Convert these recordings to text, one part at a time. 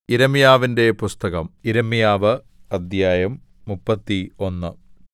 യിരെമ്യാവിന്റെ പുസ്തകം യിരെമ്യാവ് അദ്ധ്യായം മുപ്പത്തി ഒന്ന്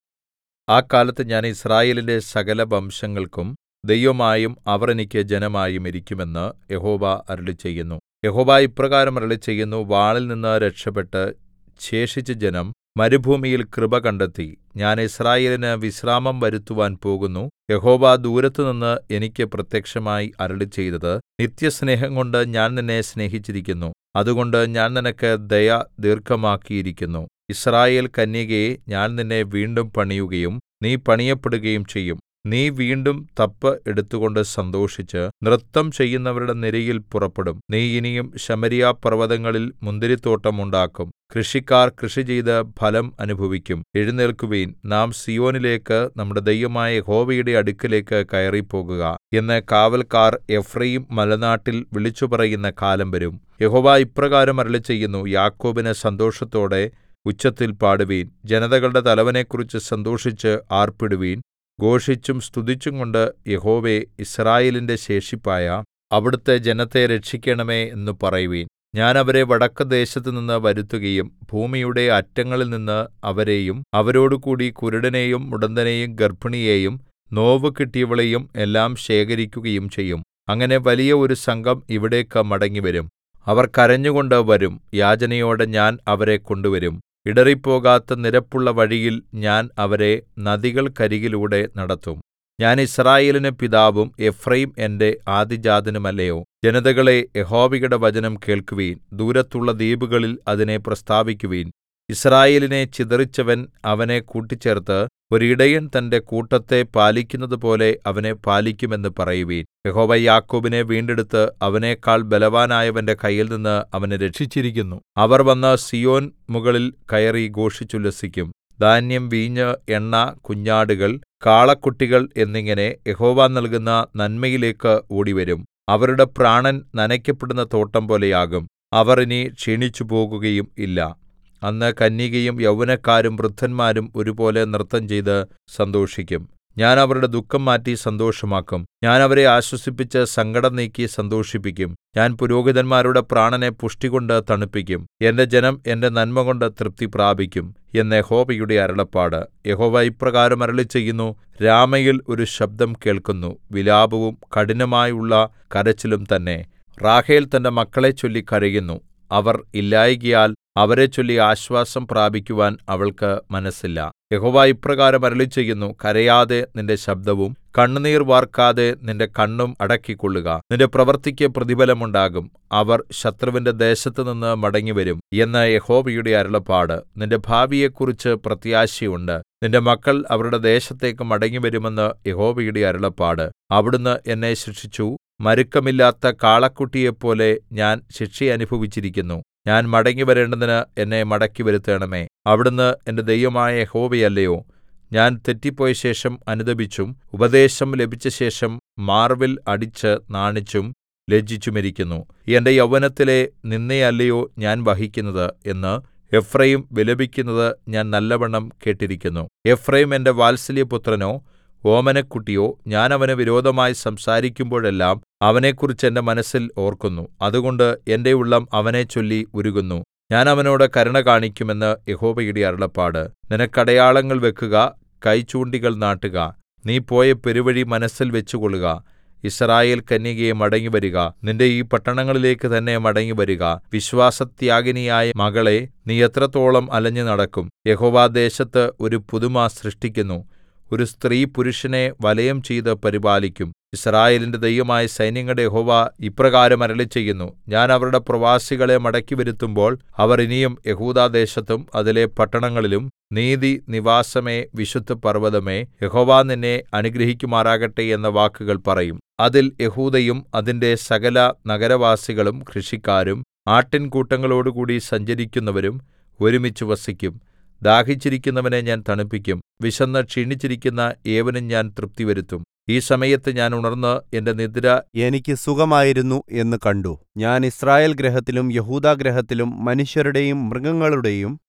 ആ കാലത്ത് ഞാൻ യിസ്രായേലിന്റെ സകലവംശങ്ങൾക്കും ദൈവമായും അവർ എനിക്ക് ജനമായും ഇരിക്കും എന്ന് യഹോവ അരുളിച്ചെയ്യുന്നു യഹോവ ഇപ്രകാരം അരുളിച്ചെയ്യുന്നു വാളിൽനിന്ന് രക്ഷപെട്ട് ശേഷിച്ച ജനം മരുഭൂമിയിൽ കൃപ കണ്ടെത്തി ഞാൻ യിസ്രായേലിന് വിശ്രാമം വരുത്തുവാൻ പോകുന്നു യഹോവ ദൂരത്തുനിന്ന് എനിക്ക് പ്രത്യക്ഷമായി അരുളിച്ചെയ്തത് നിത്യസ്നേഹംകൊണ്ട് ഞാൻ നിന്നെ സ്നേഹിച്ചിരിക്കുന്നു അതുകൊണ്ട് ഞാൻ നിനക്ക് ദയ ദീർഘമാക്കിയിരിക്കുന്നു യിസ്രായേൽ കന്യകേ ഞാൻ നിന്നെ വീണ്ടും പണിയുകയും നീ പണിയപ്പെടുകയും ചെയ്യും നീ വീണ്ടും തപ്പ് എടുത്തുകൊണ്ട് സന്തോഷിച്ച് നൃത്തം ചെയ്യുന്നവരുടെ നിരയിൽ പുറപ്പെടും നീ ഇനിയും ശമര്യാപർവ്വതങ്ങളിൽ മുന്തിരിത്തോട്ടം ഉണ്ടാക്കും കൃഷിക്കാർ കൃഷിചെയ്ത് ഫലം അനുഭവിക്കും എഴുന്നേല്ക്കുവിൻ നാം സീയോനിലേക്ക് നമ്മുടെ ദൈവമായ യഹോവയുടെ അടുക്കലേക്ക് കയറിപ്പോകുക എന്ന് കാവല്ക്കാർ എഫ്രയീം മലനാട്ടിൽ വിളിച്ചുപറയുന്ന കാലം വരും യഹോവ ഇപ്രകാരം അരുളിച്ചെയ്യുന്നു യാക്കോബിന് സന്തോഷത്തോടെ ഉച്ചത്തിൽ പാടുവിൻ ജനതകളുടെ തലവനെക്കുറിച്ച് സന്തോഷിച്ച് ആർപ്പിടുവിൻ ഘോഷിച്ചും സ്തുതിച്ചുംകൊണ്ട് യഹോവേ യിസ്രായേലിന്റെ ശേഷിപ്പായ അവിടുത്തെ ജനത്തെ രക്ഷിക്കണമേ എന്ന് പറയുവിൻ ഞാൻ അവരെ വടക്കുദേശത്തുനിന്ന് വരുത്തുകയും ഭൂമിയുടെ അറ്റങ്ങളിൽനിന്ന് അവരെയും അവരോടുകൂടി കുരുടനെയും മുടന്തനെയും ഗർഭിണിയെയും നോവു കിട്ടിയവളെയും എല്ലാം ശേഖരിക്കുകയും ചെയ്യും അങ്ങനെ വലിയ ഒരു സംഘം ഇവിടേക്ക് മടങ്ങിവരും അവർ കരഞ്ഞുകൊണ്ട് വരും യാചനയോടെ ഞാൻ അവരെ കൊണ്ടുവരും ഇടറിപ്പോകാത്ത നിരപ്പുള്ള വഴിയിൽ ഞാൻ അവരെ നദികൾക്കരികിലൂടെ നടത്തും ഞാൻ യിസ്രായേലിന് പിതാവും എഫ്രയീം എന്റെ ആദ്യജാതനുമല്ലയോ ജനതകളേ യഹോവയുടെ വചനം കേൾക്കുവിൻ ദൂരത്തുള്ള ദ്വീപുകളിൽ അതിനെ പ്രസ്താവിക്കുവിൻ യിസ്രായേലിനെ ചിതറിച്ചവൻ അവനെ കൂട്ടിച്ചേർത്ത് ഒരിടയൻ തന്റെ കൂട്ടത്തെ പാലിക്കുന്നതുപോലെ അവനെ പാലിക്കും എന്ന് പറയുവിൻ യഹോവ യാക്കോബിനെ വീണ്ടെടുത്ത് അവനെക്കാൾ ബലവാനായവന്റെ കയ്യിൽനിന്ന് അവനെ രക്ഷിച്ചിരിക്കുന്നു അവർ വന്ന് സീയോൻ മുകളിൽ കയറി ഘോഷിച്ചുല്ലസിക്കും ധാന്യം വീഞ്ഞ് എണ്ണ കുഞ്ഞാടുകൾ കാളക്കുട്ടികൾ എന്നിങ്ങനെ യഹോവ നൽകുന്ന നന്മയിലേക്ക് ഓടിവരും അവരുടെ പ്രാണൻ നനയ്ക്കപ്പെടുന്ന തോട്ടം പോലെയാകും അവർ ഇനി ക്ഷീണിച്ചുപോകുകയും ഇല്ല അന്ന് കന്യകയും യൗവനക്കാരും വൃദ്ധന്മാരും ഒരുപോലെ നൃത്തം ചെയ്ത് സന്തോഷിക്കും ഞാൻ അവരുടെ ദുഃഖം മാറ്റി സന്തോഷമാക്കും ഞാൻ അവരെ ആശ്വസിപ്പിച്ച് സങ്കടം നീക്കി സന്തോഷിപ്പിക്കും ഞാൻ പുരോഹിതന്മാരുടെ പ്രാണനെ പുഷ്ടികൊണ്ട് തണുപ്പിക്കും എന്റെ ജനം എന്റെ നന്മകൊണ്ട് തൃപ്തി പ്രാപിക്കും എന്ന് യഹോവയുടെ അരുളപ്പാട് യഹോവ ഇപ്രകാരം അരുളിച്ചെയ്യുന്നു രാമയിൽ ഒരു ശബ്ദം കേൾക്കുന്നു വിലാപവും കഠിനമായുള്ള കരച്ചിലും തന്നെ റാഹേൽ തന്റെ മക്കളെ ചൊല്ലി കരയുന്നു അവർ ഇല്ലായ്കയാൽ അവരെച്ചൊല്ലി ആശ്വാസം പ്രാപിക്കുവാൻ അവൾക്ക് മനസ്സില്ല യഹോവ ഇപ്രകാരം അരുളിച്ചെയ്യുന്നു കരയാതെ നിന്റെ ശബ്ദവും കണ്ണുനീർ വാർക്കാതെ നിന്റെ കണ്ണും അടക്കിക്കൊള്ളുക നിന്റെ പ്രവൃത്തിക്ക് പ്രതിഫലമുണ്ടാകും അവർ ശത്രുവിന്റെ ദേശത്തുനിന്ന് മടങ്ങിവരും എന്ന് യഹോവയുടെ അരുളപ്പാട് നിന്റെ ഭാവിയെക്കുറിച്ച് പ്രത്യാശയുണ്ട് നിന്റെ മക്കൾ അവരുടെ ദേശത്തേക്ക് മടങ്ങിവരുമെന്ന് യഹോവയുടെ അരുളപ്പാട് അവിടുന്ന് എന്നെ ശിക്ഷിച്ചു മരുക്കമില്ലാത്ത കാളക്കുട്ടിയെപ്പോലെ ഞാൻ ശിക്ഷ അനുഭവിച്ചിരിക്കുന്നു ഞാൻ മടങ്ങിവരേണ്ടതിന് എന്നെ മടക്കിവരുത്തണമേ അവിടുന്ന് എന്റെ ദൈവമായ യഹോവയല്ലയോ ഞാൻ തെറ്റിപ്പോയ ശേഷം അനുതപിച്ചും ഉപദേശം ലഭിച്ചശേഷം മാർവിൽ അടിച്ച് നാണിച്ചും ലജ്ജിച്ചുമിരിക്കുന്നു എന്റെ യൗവനത്തിലെ നിന്ദയല്ലയോ ഞാൻ വഹിക്കുന്നത് എന്ന് എഫ്രയീം വിലപിക്കുന്നത് ഞാൻ നല്ലവണ്ണം കേട്ടിരിക്കുന്നു എഫ്രയീം എന്റെ വാത്സല്യപുത്രനോ ഓമനക്കുട്ടിയോ ഞാൻ അവന് വിരോധമായി സംസാരിക്കുമ്പോഴെല്ലാം അവനെക്കുറിച്ച് എന്റെ മനസ്സിൽ ഓർക്കുന്നു അതുകൊണ്ട് എന്റെ ഉള്ളം അവനെച്ചൊല്ലി ഉരുകുന്നു ഞാൻ അവനോട് കരുണ കാണിക്കുമെന്ന് യഹോവയുടെ അരുളപ്പാട് നിനക്കടയാളങ്ങൾ വെക്കുക കൈചൂണ്ടികൾ നാട്ടുക നീ പോയ പെരുവഴി മനസ്സിൽ വെച്ചുകൊള്ളുക യിസ്രായേൽ കന്യകയെ മടങ്ങിവരിക നിന്റെ ഈ പട്ടണങ്ങളിലേക്ക് തന്നെ മടങ്ങിവരിക വിശ്വാസത്യാഗിനിയായ മകളെ നീ എത്രത്തോളം അലഞ്ഞു നടക്കും യഹോവ ദേശത്ത് ഒരു പുതുമ സൃഷ്ടിക്കുന്നു ഒരു സ്ത്രീ പുരുഷനെ വലയം ചെയ്ത് പരിപാലിക്കും യിസ്രായേലിന്റെ ദൈവമായ സൈന്യങ്ങളുടെ യഹോവ ഇപ്രകാരം അരുളിച്ചെയ്യുന്നു ഞാൻ അവരുടെ പ്രവാസികളെ മടക്കിവരുത്തുമ്പോൾ അവർ ഇനിയും യഹൂദാദേശത്തും അതിലെ പട്ടണങ്ങളിലും നീതി നിവാസമേ വിശുദ്ധപർവ്വതമേ യഹോവ നിന്നെ അനുഗ്രഹിക്കുമാറാകട്ടെ എന്ന വാക്കുകൾ പറയും അതിൽ യഹൂദയും അതിന്റെ സകല നഗരവാസികളും കൃഷിക്കാരും ആട്ടിൻകൂട്ടങ്ങളോടുകൂടി സഞ്ചരിക്കുന്നവരും ഒരുമിച്ച് വസിക്കും ദാഹിച്ചിരിക്കുന്നവനെ ഞാൻ തണുപ്പിക്കും വിശന്ന് ക്ഷീണിച്ചിരിക്കുന്ന ഏവനും ഞാൻ തൃപ്തിവരുത്തും ഈ സമയത്ത് ഞാൻ ഉണർന്ന് എന്റെ നിദ്ര എനിക്ക് സുഖമായിരുന്നു എന്ന് കണ്ടു ഞാൻ യിസ്രായേൽ ഗൃഹത്തിലും യെഹൂദാഗൃഹത്തിലും മനുഷ്യരുടെയും മൃഗങ്ങളുടെയും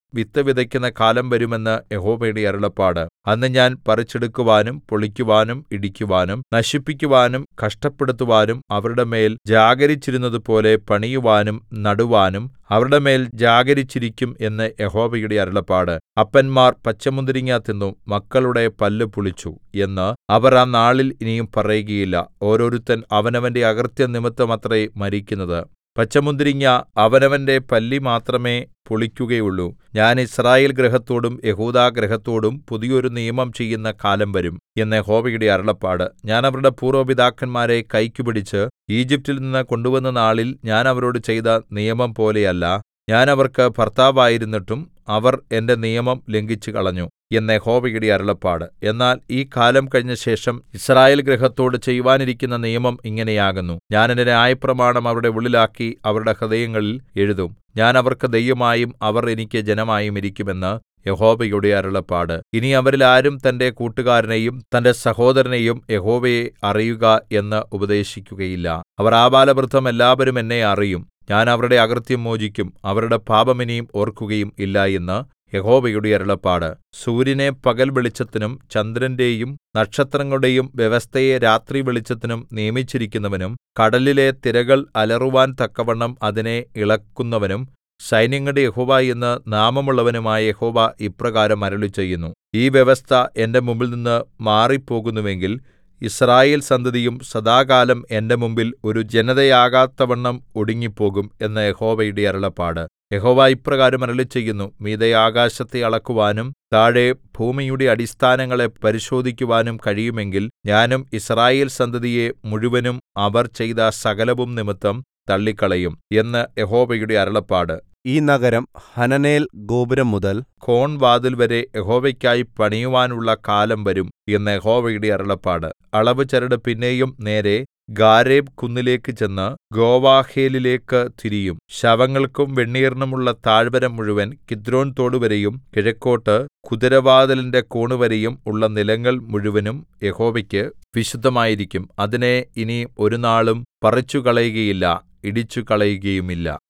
വിത്ത് വിതയ്ക്കുന്ന കാലം വരും എന്ന് യഹോവയുടെ അരുളപ്പാട് അന്ന് ഞാൻ പറിച്ചെടുക്കുവാനും പൊളിക്കുവാനും ഇടിക്കുവാനും നശിപ്പിക്കുവാനും കഷ്ടപ്പെടുത്തുവാനും അവരുടെ മേൽ ജാഗരിച്ചിരുന്നതുപോലെ പണിയുവാനും നടുവാനും അവരുടെ മേൽ ജാഗരിച്ചിരിക്കും എന്ന് യഹോവയുടെ അരുളപ്പാട് അപ്പന്മാർ പച്ചമുന്തിരിങ്ങ തിന്നു മക്കളുടെ പല്ല് പുളിച്ചു എന്ന് അവർ ആ നാളിൽ ഇനിയും പറയുകയില്ല ഓരോരുത്തൻ അവനവന്റെ അകൃത്യം നിമിത്തമത്രേ മരിക്കുന്നത് പച്ചമുന്തിരിങ്ങ അവനവന്റെ പല്ലി മാത്രമേ പുളിക്കുകയുള്ളൂ ഞാൻ യിസ്രായേൽ ഗൃഹത്തോടും യെഹൂദാ ഗൃഹത്തോടും പുതിയൊരു നിയമം ചെയ്യുന്ന കാലം വരും എന്ന് യഹോവയുടെ അരുളപ്പാട് ഞാൻ അവരുടെ പൂർവ്വ പിതാക്കന്മാരെ കൈക്കു പിടിച്ച് ഈജിപ്റ്റിൽ നിന്ന് കൊണ്ടുവന്ന നാളിൽ ഞാൻ അവരോട് ചെയ്ത നിയമം പോലെയല്ല ഞാൻ അവർക്ക് ഭർത്താവായിരുന്നിട്ടും അവർ എന്റെ നിയമം ലംഘിച്ചുകളഞ്ഞു എന്ന് യഹോവയുടെ അരുളപ്പാട് എന്നാൽ ഈ കാലം കഴിഞ്ഞശേഷം യിസ്രായേൽ ഗൃഹത്തോട് ചെയ്യുവാനിരിക്കുന്ന നിയമം ഇങ്ങനെയാകുന്നു ഞാൻ എന്റെ ന്യായപ്രമാണം അവരുടെ ഉള്ളിലാക്കി അവരുടെ ഹൃദയങ്ങളിൽ എഴുതും ഞാൻ അവർക്ക് ദൈവമായും അവർ എനിക്ക് ജനമായും ഇരിക്കും എന്ന് യഹോവയുടെ അരുളപ്പാട് ഇനി അവരിൽ ആരും തന്റെ കൂട്ടുകാരനെയും തന്റെ സഹോദരനെയും യഹോവയെ അറിയുക എന്ന് ഉപദേശിക്കുകയില്ല അവർ ആബാലവൃദ്ധം എല്ലാവരും എന്നെ അറിയും ഞാൻ അവരുടെ അകൃത്യം മോചിക്കും അവരുടെ പാപം ഇനി ഓർക്കുകയും ഇല്ല എന്ന് യഹോവയുടെ അരുളപ്പാട് സൂര്യനെ പകൽ വെളിച്ചത്തിനും ചന്ദ്രന്റെയും നക്ഷത്രങ്ങളുടെയും വ്യവസ്ഥയെ രാത്രി വെളിച്ചത്തിനും നിയമിച്ചിരിക്കുന്നവനും കടലിലെ തിരകൾ അലറുവാൻ തക്കവണ്ണം അതിനെ ഇളക്കുന്നവനും സൈന്യങ്ങളുടെ യഹോവ എന്ന് നാമമുള്ളവനുമായ യഹോവ ഇപ്രകാരം അരുളിച്ചെയ്യുന്നു ഈ വ്യവസ്ഥ എന്റെ മുമ്പിൽനിന്ന് മാറിപ്പോകുന്നുവെങ്കിൽ യിസ്രായേൽ സന്തതിയും സദാകാലം എന്റെ മുമ്പിൽ ഒരു ജനതയാകാത്തവണ്ണം ഒടുങ്ങിപ്പോകും എന്ന് യഹോവയുടെ അരുളപ്പാട് യഹോവ ഇപ്രകാരം അരുളിച്ചെയ്യുന്നു മീതെ ആകാശത്തെ അളക്കുവാനും താഴെ ഭൂമിയുടെ അടിസ്ഥാനങ്ങളെ പരിശോധിക്കുവാനും കഴിയുമെങ്കിൽ ഞാനും യിസ്രായേൽ സന്തതിയെ മുഴുവനും അവർ ചെയ്ത സകലവും നിമിത്തം തള്ളിക്കളയും എന്ന് യഹോവയുടെ അരുളപ്പാട് ഈ നഗരം ഹനനേൽ ഗോപുരം മുതൽ കോൺവാതിൽവരെ യഹോവയ്ക്കായി പണിയുവാനുള്ള കാലം വരും എന്ന് യഹോവയുടെ അരുളപ്പാട് അളവ് ചരട് പിന്നെയും നേരെ ഗാരേബ് കുന്നിലേക്ക് ചെന്ന് ഗോവാഹേലിലേക്ക് തിരിയും ശവങ്ങൾക്കും വെണ്ണീറിനുമുള്ള താഴ്വര മുഴുവൻ കിദ്രോൻ തോടുവരെയും കിഴക്കോട്ട് കുതിരവാതിലിന്റെ കോണുവരെയും ഉള്ള നിലങ്ങൾ മുഴുവനും യഹോവയ്ക്ക് വിശുദ്ധമായിരിക്കും അതിനെ ഇനി ഒരുനാളും പറിച്ചുകളയുകയില്ല ഇടിച്ചുകളയുകയുമില്ല